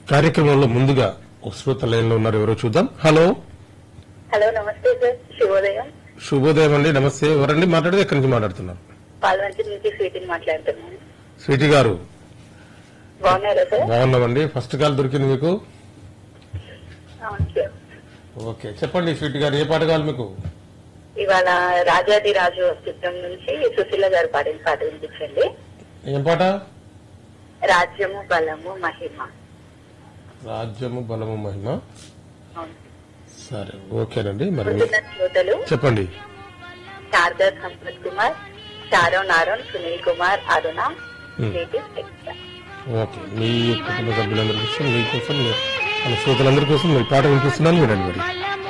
కార్యక్రమంలో ముందుగా ఒక శ్రోత లైన్ లో ఉన్నారు ఎవరో చూద్దాం హలో హలో నమస్తే సార్ శుభోదయం శుభోదయం అండి నమస్తే ఎవరండి మాట్లాడేది ఎక్కడి నుంచి మాట్లాడుతున్నారు పాల్వంచి నుంచి స్వీటీని మాట్లాడుతున్నాను స్వీటీ గారు బాగున్నారా సార్ బాగున్నామండి ఫస్ట్ కాల్ దొరికింది మీకు అవును సార్ ఓకే చెప్పండి స్వీటీ గారు ఏ పాట కావాలి మీకు ఇవాళ రాజాది రాజు చిత్రం నుంచి సుశీల గారు పాడిన పాట వినిపించండి ఏం పాట రాజ్యము బలము మహిమ రాజ్యము బలము మహిమ అవును. సరే ఓకేనండి మరి మీ- పుట్టిన శ్రోతలు చెప్పండి శారదా సంపత్ కుమార్ శారో నారోన్ సునీల్ కుమార్ అరుణ Hmm. స్వీటీ శిక్ష. ఓకే మీ కుటుంబ సభ్యులందరి కోసం మీకోసం మీ- మన శ్రోతలందరి కోసం మీ పాట వినిపిస్తున్నాను వినండి మరి